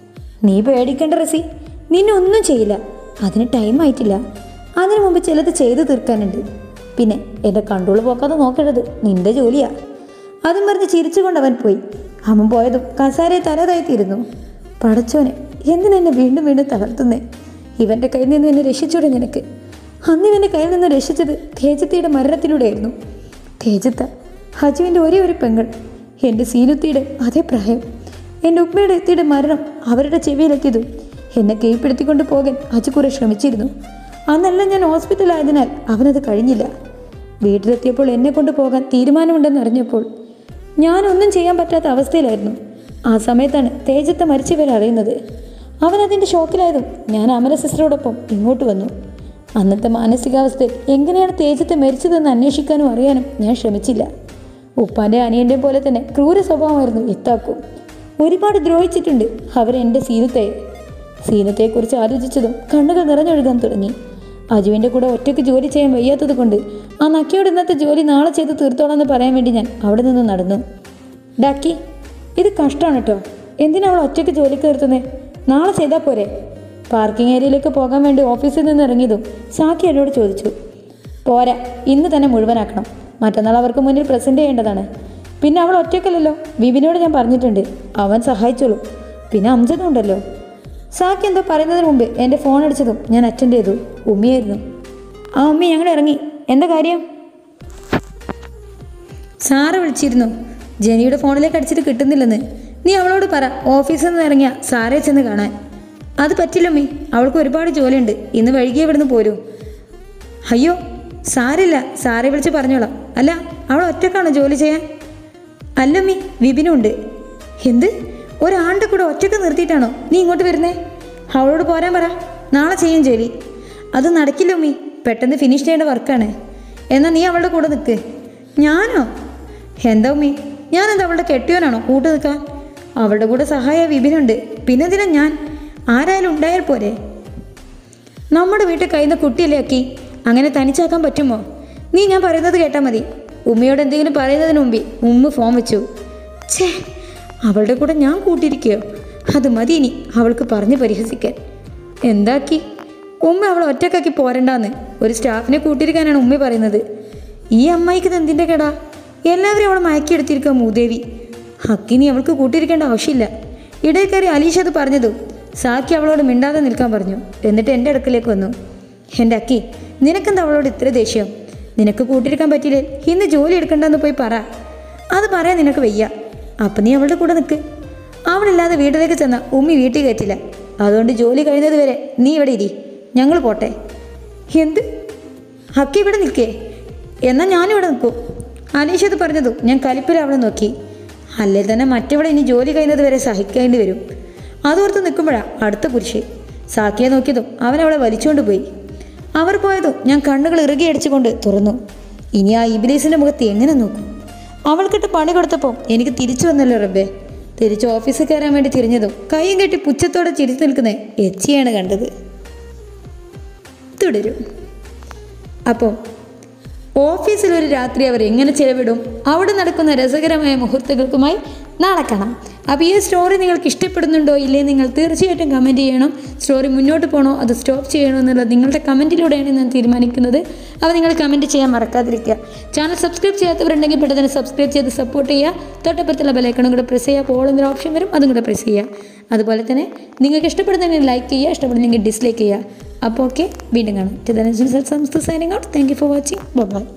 നീ പേടിക്കേണ്ട റസി നിന്നെ ഒന്നും ചെയ്യില്ല അതിന് ടൈം ആയിട്ടില്ല അതിനു മുമ്പ് ചിലത് ചെയ്തു തീർക്കാനുണ്ട് പിന്നെ എൻ്റെ കൺട്രോൾ പോക്കാതെ നോക്കേണ്ടത് നിന്റെ ജോലിയാ അതും പറഞ്ഞ് ചിരിച്ചുകൊണ്ട് അവൻ പോയി അവൻ പോയതും കസാരയെ തല താഴ്ത്തിയിരുന്നു പടച്ചോനെ എന്തിനെന്നെ വീണ്ടും വീണ്ടും തളർത്തുന്നേ ഇവൻ്റെ കയ്യിൽ നിന്ന് എന്നെ രക്ഷിച്ചൂടെ നിനക്ക് അന്ന് ഇവൻ്റെ കയ്യിൽ നിന്ന് രക്ഷിച്ചത് തേജത്തിയുടെ മരണത്തിലൂടെയായിരുന്നു തേജത്ത ഹജുവിൻ്റെ ഒരേ ഒരു പെങ്ങൾ എൻ്റെ സീനുത്തിയുടെ അതേ പ്രായം എൻ്റെ ഉമ്മയുടെ എത്തിയുടെ മരണം അവരുടെ ചെവിയിലെത്തിയതും എന്നെ കീഴ്പ്പെടുത്തിക്കൊണ്ട് പോകാൻ അജു കുറെ ശ്രമിച്ചിരുന്നു അന്നെല്ലാം ഞാൻ ഹോസ്പിറ്റലായതിനാൽ അവനത് കഴിഞ്ഞില്ല വീട്ടിലെത്തിയപ്പോൾ എന്നെ കൊണ്ട് പോകാൻ തീരുമാനമുണ്ടെന്ന് അറിഞ്ഞപ്പോൾ ഞാനൊന്നും ചെയ്യാൻ പറ്റാത്ത അവസ്ഥയിലായിരുന്നു ആ സമയത്താണ് തേജത്തെ മരിച്ചവരെ അറിയുന്നത് അവൻ അതിൻ്റെ ഷോക്കിലായതും ഞാൻ അമര സിസ്റ്ററോടൊപ്പം ഇങ്ങോട്ട് വന്നു അന്നത്തെ മാനസികാവസ്ഥയിൽ എങ്ങനെയാണ് തേജത്തെ മരിച്ചതെന്ന് അന്വേഷിക്കാനും അറിയാനും ഞാൻ ശ്രമിച്ചില്ല ഉപ്പാൻ്റെ അനിയൻ്റെ പോലെ തന്നെ ക്രൂര സ്വഭാവമായിരുന്നു ഇത്താക്കും ഒരുപാട് ദ്രോഹിച്ചിട്ടുണ്ട് അവർ എൻ്റെ സീനത്തെ സീനത്തെക്കുറിച്ച് ആലോചിച്ചതും കണ്ണുകൾ നിറഞ്ഞൊഴുകാൻ തുടങ്ങി അജുവിൻ്റെ കൂടെ ഒറ്റയ്ക്ക് ജോലി ചെയ്യാൻ വയ്യാത്തത് കൊണ്ട് ആ നക്കിയോട് ഇന്നത്തെ ജോലി നാളെ ചെയ്ത് തീർത്തോളാം എന്ന് പറയാൻ വേണ്ടി ഞാൻ അവിടെ നിന്ന് നടന്നു ഡാക്കി ഇത് കഷ്ടമാണ് കേട്ടോ എന്തിനാ അവൾ ഒറ്റയ്ക്ക് ജോലിക്ക് നിർത്തുന്നത് നാളെ ചെയ്താൽ പോരെ പാർക്കിംഗ് ഏരിയയിലേക്ക് പോകാൻ വേണ്ടി ഓഫീസിൽ നിന്ന് ഇറങ്ങിയതും സാക്കി എന്നോട് ചോദിച്ചു പോരാ ഇന്ന് തന്നെ മുഴുവനാക്കണം മറ്റന്നാൾ അവർക്ക് മുന്നിൽ പ്രസൻറ്റ് ചെയ്യേണ്ടതാണ് പിന്നെ അവൾ ഒറ്റയ്ക്കല്ലല്ലോ വിപിനോട് ഞാൻ പറഞ്ഞിട്ടുണ്ട് അവൻ സഹായിച്ചോളൂ പിന്നെ അംജദും ഉണ്ടല്ലോ സാക്കി എന്തോ പറയുന്നതിന് മുമ്പ് എൻ്റെ ഫോൺ അടിച്ചതും ഞാൻ അറ്റൻഡ് ചെയ്തു ഉമ്മിയായിരുന്നു ആ ഉമ്മി ഞങ്ങൾ ഇറങ്ങി എന്താ കാര്യം സാറ് വിളിച്ചിരുന്നു ജെനിയുടെ ഫോണിലേക്ക് അടിച്ചിട്ട് കിട്ടുന്നില്ലെന്ന് നീ അവളോട് പറ ഓഫീസിൽ നിന്ന് ഇറങ്ങിയ സാറേ ചെന്ന് കാണാൻ അത് പറ്റില്ലമ്മി അവൾക്ക് ഒരുപാട് ജോലിയുണ്ട് ഇന്ന് വൈകിയേ ഇവിടുന്ന് പോരൂ അയ്യോ സാരില്ല സാറെ വിളിച്ച് പറഞ്ഞോളാം അല്ല അവൾ ഒറ്റക്കാണോ ജോലി ചെയ്യാൻ അല്ലമ്മി വിപിനുണ്ട് എന്ത് ഒരാളുടെ കൂടെ ഒറ്റക്ക് നിർത്തിയിട്ടാണോ നീ ഇങ്ങോട്ട് വരുന്നേ അവളോട് പോരാൻ പറ നാളെ ചെയ്യും ജോലി അത് നടക്കില്ല ഉമ്മി പെട്ടെന്ന് ഫിനിഷ് ചെയ്യേണ്ട വർക്കാണ് എന്നാൽ നീ അവളുടെ കൂടെ നിൽക്ക് ഞാനോ എന്താ ഉമ്മി ഞാനെന്താ അവളുടെ കെട്ടിയോനാണോ കൂട്ട് നിൽക്കാൻ അവളുടെ കൂടെ സഹായ വിപിനുണ്ട് പിന്നെന്തിനാ ഞാൻ ആരായാലും ഉണ്ടായാൽ പോരെ നമ്മുടെ വീട്ടിൽ കഴിയുന്ന കുട്ടിയല്ലേ അക്കി അങ്ങനെ തനിച്ചാക്കാൻ പറ്റുമോ നീ ഞാൻ പറയുന്നത് കേട്ടാൽ മതി ഉമ്മയോട് എന്തെങ്കിലും പറയുന്നതിന് മുമ്പേ ഉമ്മ ഫോൺ വെച്ചു ഛേ അവളുടെ കൂടെ ഞാൻ കൂട്ടിയിരിക്കുകയോ അത് മതി ഇനി അവൾക്ക് പറഞ്ഞ് പരിഹസിക്കാൻ എന്താക്കി ഉമ്മ അവളെ ഒറ്റക്കാക്കി പോരണ്ടാന്ന് ഒരു സ്റ്റാഫിനെ കൂട്ടിയിരിക്കാനാണ് ഉമ്മ പറയുന്നത് ഈ അമ്മായിക്ക് ഇത് എന്തിൻ്റെ കേടാ എല്ലാവരും അവളെ മയക്കിയെടുത്തിരിക്കുക മൂദേവി ഹക്കിനി അവൾക്ക് കൂട്ടിയിരിക്കേണ്ട ആവശ്യമില്ല ഇടയിൽ കയറി അലീഷ അത് പറഞ്ഞതും സാക്കി അവളോട് മിണ്ടാതെ നിൽക്കാൻ പറഞ്ഞു എന്നിട്ട് എൻ്റെ അടുക്കലേക്ക് വന്നു എൻ്റെ അക്കി നിനക്കെന്താ അവളോട് ഇത്ര ദേഷ്യം നിനക്ക് കൂട്ടിരിക്കാൻ പറ്റിയില്ലേ ഇന്ന് ജോലി എടുക്കണ്ടെന്ന് പോയി പറ അത് പറയാൻ നിനക്ക് വയ്യ അപ്പം നീ അവളുടെ കൂടെ നിൽക്ക് അവളില്ലാതെ വീട്ടിലേക്ക് ചെന്ന ഉമ്മി വീട്ടിൽ കയറ്റില്ല അതുകൊണ്ട് ജോലി കഴിയുന്നത് വരെ നീ ഇവിടെ ഇരി ഞങ്ങൾ പോട്ടെ എന്ത് ഹക്കി ഇവിടെ നിൽക്കേ എന്നാൽ ഞാനിവിടെ നിൽക്കൂ അനീഷ് അത് പറഞ്ഞതും ഞാൻ കലിപ്പിൽ അവളെ നോക്കി അല്ലേ തന്നെ മറ്റവിടെ ഇനി ജോലി കഴിയുന്നത് വരെ സഹിക്കേണ്ടി വരും അതോർത്ത് നിൽക്കുമ്പോഴാണ് അടുത്ത പുരുഷൻ സാക്കിയെ നോക്കിയതും അവൻ അവളെ വലിച്ചുകൊണ്ട് പോയി അവർ പോയതും ഞാൻ കണ്ണുകൾ ഇറുകി അടിച്ചുകൊണ്ട് തുറന്നു ഇനി ആ ഇബിലീസിൻ്റെ മുഖത്ത് എങ്ങനെ നോക്കും അവൾക്കിട്ട് പണി കൊടുത്തപ്പോൾ എനിക്ക് തിരിച്ചു വന്നല്ലോ റബ്ബേ തിരിച്ച് ഓഫീസിൽ കയറാൻ വേണ്ടി തിരിഞ്ഞതും കൈയും കെട്ടി പുച്ഛത്തോടെ ചിരിച്ചു നിൽക്കുന്ന എച്ചിയാണ് കണ്ടത് തുടരും അപ്പോൾ ഓഫീസിൽ ഒരു രാത്രി അവർ എങ്ങനെ ചെലവിടും അവിടെ നടക്കുന്ന രസകരമായ മുഹൂർത്തങ്ങൾക്കുമായി നാളെ കാണാം അപ്പോൾ ഈ സ്റ്റോറി നിങ്ങൾക്ക് ഇഷ്ടപ്പെടുന്നുണ്ടോ ഇല്ലേ നിങ്ങൾ തീർച്ചയായിട്ടും കമൻറ്റ് ചെയ്യണം സ്റ്റോറി മുന്നോട്ട് പോകണോ അത് സ്റ്റോപ്പ് ചെയ്യണോ എന്നുള്ളത് നിങ്ങളുടെ കമൻറ്റിലൂടെയാണ് ഞാൻ തീരുമാനിക്കുന്നത് അപ്പോൾ നിങ്ങൾ കമൻറ്റ് ചെയ്യാൻ മറക്കാതിരിക്കുക ചാനൽ സബ്സ്ക്രൈബ് ചെയ്യാത്തവരുണ്ടെങ്കിൽ പെട്ടെന്ന് തന്നെ സബ്സ്ക്രൈബ് ചെയ്ത് സപ്പോർട്ട് ചെയ്യുക തൊട്ടപ്പുറത്തുള്ള ബെലൈക്കണും കൂടെ പ്രസ് ചെയ്യുക പോൾ എന്നൊരു ഓപ്ഷൻ വരും അതും കൂടെ പ്രസ് ചെയ്യുക അതുപോലെ തന്നെ നിങ്ങൾക്ക് ഇഷ്ടപ്പെടുന്നെങ്കിൽ ലൈക്ക് ചെയ്യുക ഇഷ്ടപ്പെടുന്നെങ്കിൽ ഡിസ്ലൈക്ക് ചെയ്യുക അപ്പോൾ ഓക്കെ വീണ്ടും കാണാം signing out thank you for watching by